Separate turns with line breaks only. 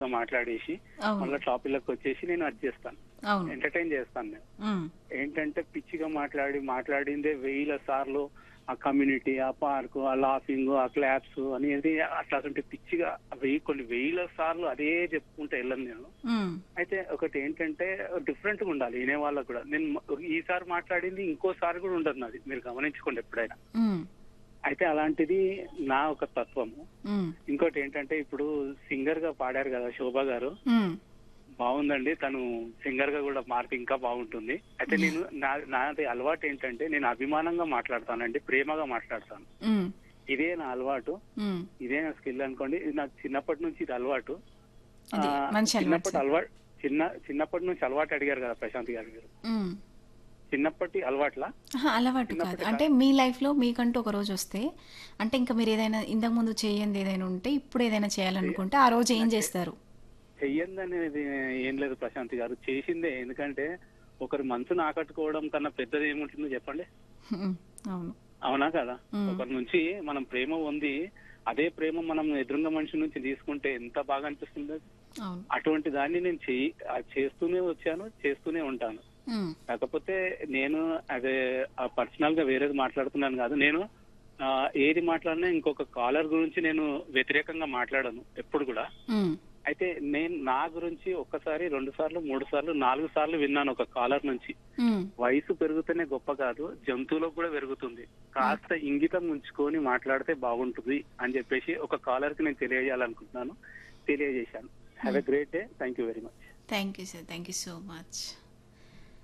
మాట్లాడేసి
అవును
మళ్ళీ టాపిక్ లకు వచ్చేసి నేను అది చేస్తాను
అవును
ఎంటర్టైన్ చేస్తాను నేను
ఉమ్,
ఏంటంటే పిచ్చిగా మాట్లాడి మాట్లాడిందే వేల సార్లు ఆ కమ్యూనిటీ ఆ పార్క్ ఆ లాఫింగ్ ఆ క్లాప్స్ అనేది అట్లా అటువంటి పిచ్చిగా వెయ్యి కొన్ని వేల సార్లు అదే చెప్పుకుంటే వెళ్ళను నేను
ఉమ్,
అయితే ఒకటి ఏంటంటే డిఫరెంట్ గా ఉండాలి వినే వాళ్ళకు కూడా నేను ఈసారి మాట్లాడింది ఇంకోసారి కూడా ఉండదు నాది మీరు గమనించుకోండి ఎప్పుడైనా
ఉమ్,
అయితే అలాంటిది నా ఒక తత్వము
ఉమ్,
ఇంకోటి ఏంటంటే ఇప్పుడు సింగర్ గా పాడారు కదా శోభ గారు
ఉమ్,
బాగుందండి తను సింగర్ గా కూడా మారితే ఇంకా బాగుంటుంది అయితే నేను నా నాది అలవాటు ఏంటంటే నేను అభిమానంగా మాట్లాడతానండి ప్రేమగా మాట్లాడతాను
ఉమ్,
ఇదే నా అలవాటు
ఉమ్.
ఇదే నా స్కిల్ అనుకోండి ఇది నాకు చిన్నప్పటి నుంచి ఇది అలవాటు
అది
ఆ,
మంచి అలవాటు
చిన్నప్పటి
సార్.
అలవాటు చిన్న చిన్నప్పటి నుంచి అలవాటు అడిగారు కదా ప్రశాంత్ గారు మీరు
ఉమ్.
చిన్నప్పటి అలవాట్లా
ఆహా, అలవాటు కాదు
చిన్నప్పటి
అంటే మీ లైఫ్లో మీకంటూ ఒక రోజు వస్తే అంటే ఇంకా మీరు ఏదైనా ఇంతకు ముందు చేయంది ఏదైనా ఉంటే ఇప్పుడు ఏదైనా చేయాలనుకుంటే ఆ రోజు ఏం చేస్తారు
చెయ్యంది అనేది ఏం లేదు ప్రశాంత్ గారు చేసిందే ఎందుకంటే ఒకరి మనసును ఆకట్టుకోవడం కన్నా పెద్దది ఏముంటుందో చెప్పండి
ఉమ్, అవును
అవునా కదా
మ్మ్.
ఒకరి నుంచి మనం ప్రేమ ఉంది అదే ప్రేమ మనం ఎదురుంగ మనిషి నుంచి తీసుకుంటే ఎంత బాగా అనిపిస్తుంది అది?
అవును
అటువంటి దాన్ని నేను చెయ్యి ఆ చేస్తూనే వచ్చాను చేస్తూనే ఉంటాను
ఉమ్,
కాకపోతే నేను అదే పర్సనల్ గా వేరేది మాట్లాడుతున్నాను కాదు నేను ఆ, ఏది మాట్లాడినా ఇంకొక కాలర్ గురించి నేను వ్యతిరేకంగా మాట్లాడను ఎప్పుడు కూడా
ఉమ్,
అయితే నేను నా గురించి ఒక్కసారి రెండు సార్లు మూడు సార్లు నాలుగు సార్లు విన్నాను ఒక కాలర్ నుంచి
ఉమ్,
వయసు పెరుగుతూనే గొప్ప కాదు జంతువులకు కూడా పెరుగుతుంది కాస్త ఇంగితం ఉంచుకొని మాట్లాడితే బాగుంటుంది అని చెప్పేసి ఒక కాలర్ కి నేను తెలియజేయాలనుకుంటున్నాను తెలియజేశాను have a great day thank you very much
thank you sir thank you so much